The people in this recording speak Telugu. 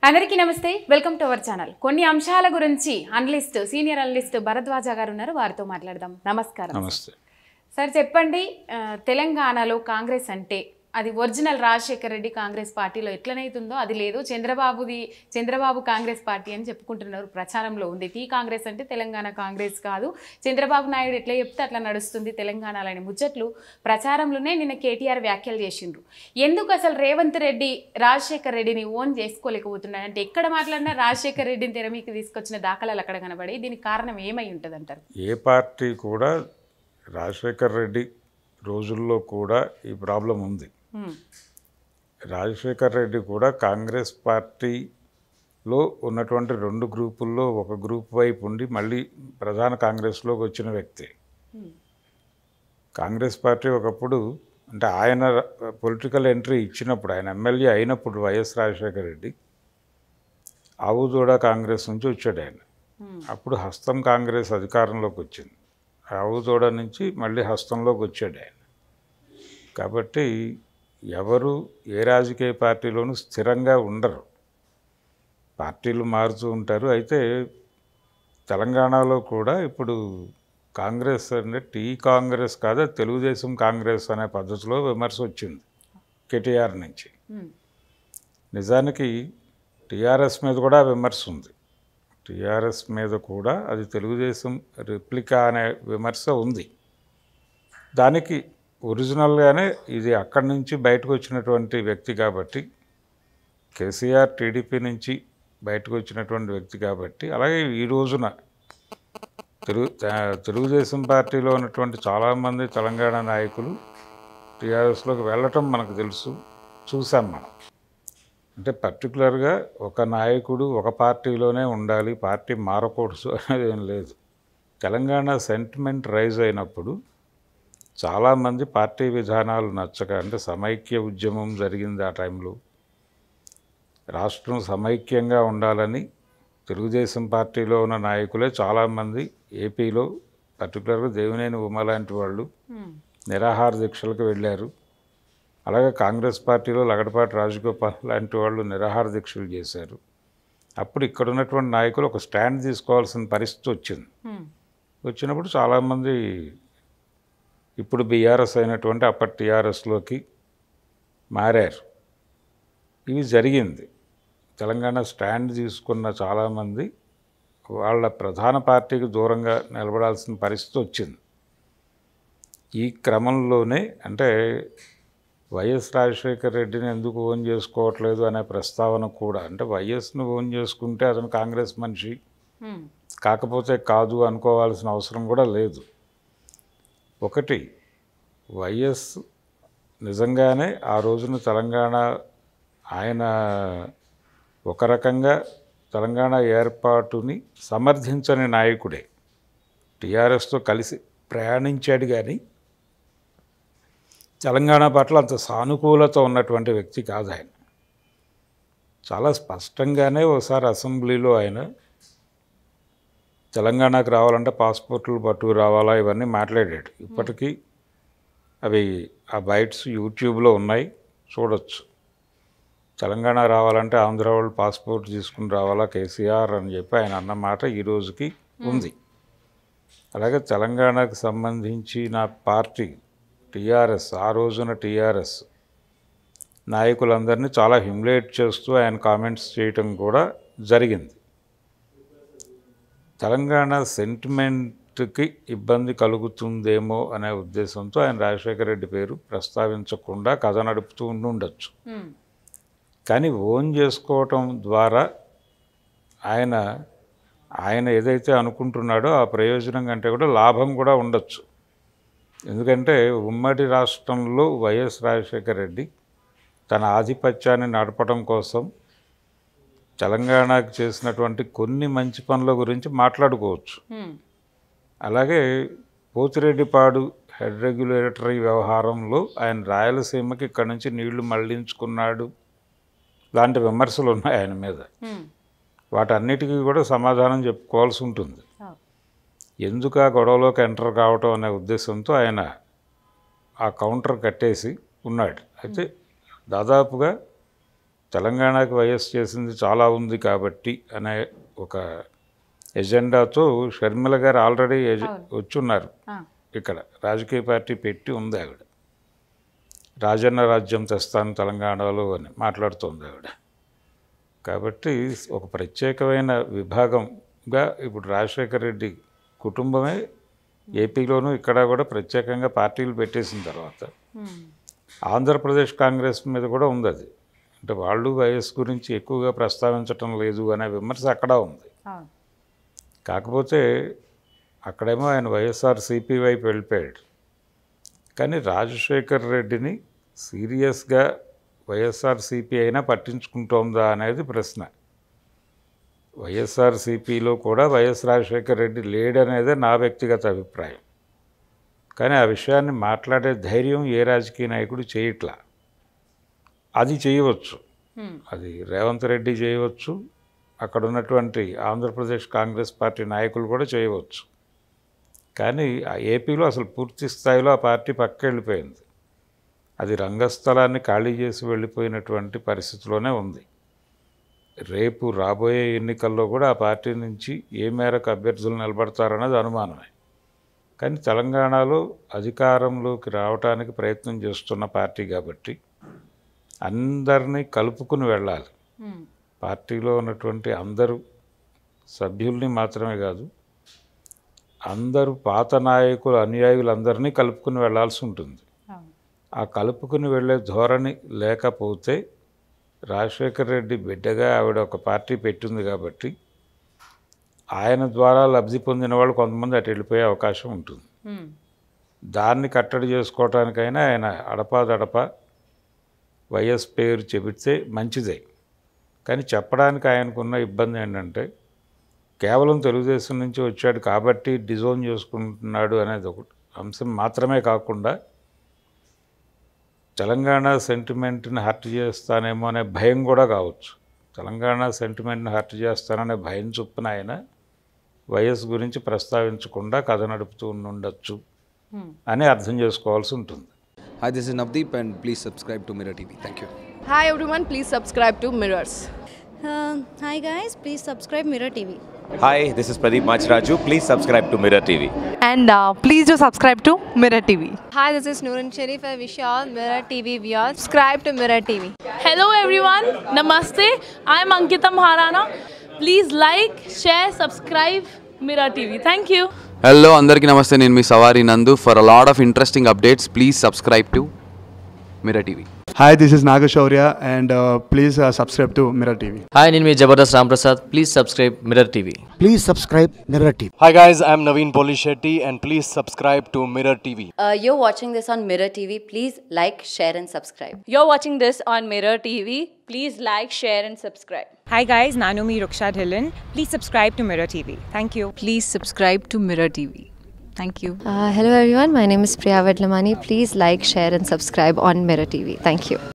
అందరికీ నమస్తే వెల్కమ్ టు అవర్ ఛానల్ కొన్ని అంశాల గురించి అనలిస్ట్ సీనియర్ అనలిస్ట్ భరద్వాజ గారు ఉన్నారు వారితో మాట్లాడదాం నమస్కారం నమస్తే సార్ చెప్పండి ఆ, తెలంగాణలో కాంగ్రెస్ అంటే అది ఒరిజినల్ రాజశేఖర్ రెడ్డి కాంగ్రెస్ పార్టీలో ఎట్లనైతుందో అది లేదు చంద్రబాబుది చంద్రబాబు కాంగ్రెస్ పార్టీ అని చెప్పుకుంటున్నారు ప్రచారంలో ఉంది టీ కాంగ్రెస్ అంటే తెలంగాణ కాంగ్రెస్ కాదు చంద్రబాబు నాయుడు ఎట్లా చెప్తే అట్లా నడుస్తుంది తెలంగాణలో అనే ముచ్చట్లు ప్రచారంలోనే నిన్న కేటీఆర్ వ్యాఖ్యలు చేసిండ్రు ఎందుకు అసలు రేవంత్ రెడ్డి రాజశేఖర్ రెడ్డిని ఓన్ చేసుకోలేకపోతున్నాడు అంటే ఎక్కడ మాట్లాడినా రాజశేఖర్ రెడ్డిని తెర మీకు తీసుకొచ్చిన దాఖలాలు అక్కడ కనబడి దీనికి కారణం ఏమై ఉంటుంది అంటారు ఏ పార్టీ కూడా రాజశేఖర్ రెడ్డి రోజుల్లో కూడా ఈ ప్రాబ్లం ఉంది రాజశేఖర్ రెడ్డి కూడా కాంగ్రెస్ పార్టీలో ఉన్నటువంటి రెండు గ్రూపుల్లో ఒక గ్రూప్ వైపు ఉండి మళ్ళీ ప్రధాన కాంగ్రెస్లోకి వచ్చిన వ్యక్తి కాంగ్రెస్ పార్టీ ఒకప్పుడు అంటే ఆయన పొలిటికల్ ఎంట్రీ ఇచ్చినప్పుడు ఆయన ఎమ్మెల్యే అయినప్పుడు వైఎస్ రాజశేఖర రెడ్డి ఆవుదూడ కాంగ్రెస్ నుంచి వచ్చాడు ఆయన అప్పుడు హస్తం కాంగ్రెస్ అధికారంలోకి వచ్చింది ఆవుదూడ నుంచి మళ్ళీ హస్తంలోకి వచ్చాడు ఆయన కాబట్టి ఎవరు ఏ రాజకీయ పార్టీలోనూ స్థిరంగా ఉండరు పార్టీలు మారుతూ ఉంటారు అయితే తెలంగాణలో కూడా ఇప్పుడు కాంగ్రెస్ అంటే టీ కాంగ్రెస్ కాదు అది తెలుగుదేశం కాంగ్రెస్ అనే పద్ధతిలో విమర్శ వచ్చింది కేటీఆర్ నుంచి నిజానికి టీఆర్ఎస్ మీద కూడా విమర్శ ఉంది టీఆర్ఎస్ మీద కూడా అది తెలుగుదేశం రిప్లికా అనే విమర్శ ఉంది దానికి ఒరిజినల్గానే ఇది అక్కడి నుంచి బయటకు వచ్చినటువంటి వ్యక్తి కాబట్టి కేసీఆర్ టీడీపీ నుంచి బయటకు వచ్చినటువంటి వ్యక్తి కాబట్టి అలాగే ఈ రోజున తెలుగు తే- తెలుగుదేశం పార్టీలో ఉన్నటువంటి చాలామంది తెలంగాణ నాయకులు టీఆర్ఎస్లోకి వెళ్ళటం మనకు తెలుసు చూసాం మనం అంటే పర్టికులర్గా ఒక నాయకుడు ఒక పార్టీలోనే ఉండాలి పార్టీ మారకూడదు అనేది ఏం లేదు తెలంగాణ సెంటిమెంట్ రైజ్ అయినప్పుడు చాలామంది పార్టీ విధానాలు నచ్చక అంటే సమైక్య ఉద్యమం జరిగింది ఆ టైంలో రాష్ట్రం సమైక్యంగా ఉండాలని తెలుగుదేశం పార్టీలో ఉన్న నాయకులే చాలామంది ఏపీలో పర్టికులర్గా దేవినేని ఉమ లాంటి వాళ్ళు నిరాహార దీక్షలకు వెళ్ళారు అలాగే కాంగ్రెస్ పార్టీలో లగడపాటి రాజగోపాల్ లాంటి వాళ్ళు నిరాహార దీక్షలు చేశారు అప్పుడు ఇక్కడ ఉన్నటువంటి నాయకులు ఒక స్టాండ్ తీసుకోవాల్సిన పరిస్థితి వచ్చింది వచ్చినప్పుడు చాలామంది ఇప్పుడు బీఆర్ఎస్ అయినటువంటి అప్పటి టీఆర్ఎస్లోకి మారారు ఇవి జరిగింది తెలంగాణ స్టాండ్ తీసుకున్న చాలామంది వాళ్ళ ప్రధాన పార్టీకి దూరంగా నిలబడాల్సిన పరిస్థితి వచ్చింది ఈ క్రమంలోనే అంటే వైఎస్ రాజశేఖర రెడ్డిని ఎందుకు ఓన్ చేసుకోవట్లేదు అనే ప్రస్తావన కూడా అంటే వైఎస్ను ఓన్ చేసుకుంటే అతను కాంగ్రెస్ మనిషి కాకపోతే కాదు అనుకోవాల్సిన అవసరం కూడా లేదు ఒకటి వైఎస్ నిజంగానే ఆ రోజున తెలంగాణ ఆయన ఒక రకంగా తెలంగాణ ఏర్పాటుని సమర్థించని నాయకుడే టీఆర్ఎస్తో కలిసి ప్రయాణించాడు కానీ తెలంగాణ పట్ల అంత సానుకూలత ఉన్నటువంటి వ్యక్తి కాదు ఆయన చాలా స్పష్టంగానే ఒకసారి అసెంబ్లీలో ఆయన తెలంగాణకు రావాలంటే పాస్పోర్ట్లు పట్టుకు రావాలా ఇవన్నీ మాట్లాడాడు ఇప్పటికీ అవి ఆ బైట్స్ యూట్యూబ్లో ఉన్నాయి చూడొచ్చు తెలంగాణ రావాలంటే ఆంధ్ర వాళ్ళు పాస్పోర్ట్ తీసుకుని రావాలా కేసీఆర్ అని చెప్పి ఆయన అన్న మాట ఈ రోజుకి ఉంది అలాగే తెలంగాణకు సంబంధించి నా పార్టీ టీఆర్ఎస్ ఆ రోజున టీఆర్ఎస్ నాయకులందరినీ చాలా హ్యూమిలేట్ చేస్తూ ఆయన కామెంట్స్ చేయటం కూడా జరిగింది తెలంగాణ సెంటిమెంట్కి ఇబ్బంది కలుగుతుందేమో అనే ఉద్దేశంతో ఆయన రాజశేఖర రెడ్డి పేరు ప్రస్తావించకుండా కథ నడుపుతూ ఉండి ఉండొచ్చు కానీ ఓన్ చేసుకోవటం ద్వారా ఆయన ఆయన ఏదైతే అనుకుంటున్నాడో ఆ ప్రయోజనం కంటే కూడా లాభం కూడా ఉండొచ్చు ఎందుకంటే ఉమ్మడి రాష్ట్రంలో వైఎస్ రాజశేఖర రెడ్డి తన ఆధిపత్యాన్ని నడపడం కోసం తెలంగాణకు చేసినటువంటి కొన్ని మంచి పనుల గురించి మాట్లాడుకోవచ్చు అలాగే పోతిరెడ్డిపాడు హెడ్ రెగ్యులేటరీ వ్యవహారంలో ఆయన రాయలసీమకి ఇక్కడి నుంచి నీళ్లు మళ్లించుకున్నాడు లాంటి విమర్శలు ఉన్నాయి ఆయన మీద వాటన్నిటికీ కూడా సమాధానం చెప్పుకోవాల్సి ఉంటుంది ఎందుకు ఆ గొడవలోకి ఎంటర్ కావటం అనే ఉద్దేశంతో ఆయన ఆ కౌంటర్ కట్టేసి ఉన్నాడు అయితే దాదాపుగా తెలంగాణకి వైఎస్ చేసింది చాలా ఉంది కాబట్టి అనే ఒక ఎజెండాతో షర్మిల గారు ఆల్రెడీ ఎజ- వచ్చున్నారు ఆ, ఇక్కడ రాజకీయ పార్టీ పెట్టి ఉంది ఆవిడ రాజన్న రాజ్యం తెస్తాను తెలంగాణలో అని మాట్లాడుతుంది ఆవిడ కాబట్టి ఒక ప్రత్యేకమైన విభాగంగా ఇప్పుడు రాజశేఖర రెడ్డి కుటుంబమే ఏపీలోనూ ఇక్కడ కూడా ప్రత్యేకంగా పార్టీలు పెట్టేసిన తర్వాత ఉమ్, ఆంధ్రప్రదేశ్ కాంగ్రెస్ మీద కూడా ఉంది అది అంటే వాళ్ళు వైఎస్ గురించి ఎక్కువగా ప్రస్తావించటం లేదు అనే విమర్శ అక్కడ ఉంది అవును కాకపోతే అక్కడేమో ఆయన వైఎస్ఆర్ సిపి వైపు వెళ్ళిపోయాడు కానీ రాజశేఖర్ రెడ్డిని సీరియస్గా వైఎస్ఆర్ సిపి అయినా పట్టించుకుంటోందా అనేది ప్రశ్న వైఎస్ఆర్ సిపిలో కూడా వైఎస్ రాజశేఖర్ రెడ్డి లేడనేదే నా వ్యక్తిగత అభిప్రాయం కానీ ఆ విషయాన్ని మాట్లాడే ధైర్యం ఏ రాజకీయ నాయకుడు చేయట్లా అది చేయవచ్చు ఉమ్, అది రేవంత్ రెడ్డి చేయవచ్చు అక్కడ ఉన్నటువంటి ఆంధ్రప్రదేశ్ కాంగ్రెస్ పార్టీ నాయకులు కూడా చేయవచ్చు కానీ ఆ ఏపీలో అసలు పూర్తి స్థాయిలో ఆ పార్టీ పక్క వెళ్ళిపోయింది అది రంగస్థలాన్ని ఖాళీ చేసి వెళ్ళిపోయినటువంటి పరిస్థితిలోనే ఉంది రేపు రాబోయే ఎన్నికల్లో కూడా ఆ పార్టీ నుంచి ఏ మేరకు అభ్యర్థులు నిలబడతారన్నది అనుమానమే కానీ తెలంగాణలో అధికారంలోకి రావడానికి ప్రయత్నం చేస్తున్న పార్టీ కాబట్టి అందరినీ కలుపుకుని వెళ్ళాలి ఉమ్, పార్టీలో ఉన్నటువంటి అందరూ సభ్యుల్ని మాత్రమే కాదు అందరూ పాత నాయకులు అనుయాయులందరినీ కలుపుకుని వెళ్ళాల్సి ఉంటుంది అవును ఆ కలుపుకుని వెళ్ళే ధోరణి లేకపోతే రాజశేఖర రెడ్డి బిడ్డగా ఆవిడ ఒక పార్టీ పెట్టింది కాబట్టి ఆయన ద్వారా లబ్ధి పొందిన వాళ్ళు కొంతమంది అటు వెళ్ళిపోయే అవకాశం ఉంటుంది ఉమ్, దాన్ని కట్టడి చేసుకోవటానికైనా ఆయన అడపాదడప వైఎస్ పేరు చెబితే మంచిదే కానీ చెప్పడానికి ఆయనకున్న ఇబ్బంది ఏంటంటే కేవలం తెలుగుదేశం నుంచి వచ్చాడు కాబట్టి డిజోన్ చేసుకుంటున్నాడు అనేది ఒక అంశం మాత్రమే కాకుండా తెలంగాణ సెంటిమెంట్ని హర్ట్ చేస్తానేమో అనే భయం కూడా కావచ్చు తెలంగాణ సెంటిమెంట్ని హర్ట్ చేస్తాననే భయం చొప్పున ఆయన వైఎస్ గురించి ప్రస్తావించకుండా కథ నడుపుతూ ఉండొచ్చు ఉమ్. అని అర్థం చేసుకోవాల్సి ఉంటుంది Hi, this is Navdeep, and please subscribe to Mirror TV. Thank you. Hi everyone, please subscribe to Mirrors. Uh, hi guys, please subscribe Mirror TV. Hi, this is Pradeep Machraju. Please subscribe to Mirror TV. and uh, please do subscribe to Mirror TV. Hi, this is Noorun Sharif. I wish you all Mirror TV viewers subscribe to Mirror TV. Hello everyone, Namaste. I'm Ankita Maharana. Please like, share, subscribe Mirror TV. Thank you. Hello అందరికీ నమస్తే నేను మీ Savari Nandu for a lot of interesting updates please subscribe to mirror TV Hi, this is Nagashaurya, and uh, please uh, subscribe to Mirror TV. Hi నేను మీ Jabardasth Ramprasad please subscribe mirror TV Please subscribe Mirror TV. Hi guys, I'm Naveen Polishetty and please subscribe to Mirror TV. Uh, you're watching this on Mirror TV. Please like, share, and subscribe. You're watching this on Mirror TV. Please like, share, and subscribe. Hi guys, Nanumi Ruksha Dhillon. Please subscribe to Mirror TV. Thank you. Please subscribe to Mirror TV. Thank you. Uh, hello everyone, my name is Priya Vedlamani. Please like, share, and subscribe on Mirror TV. Thank you.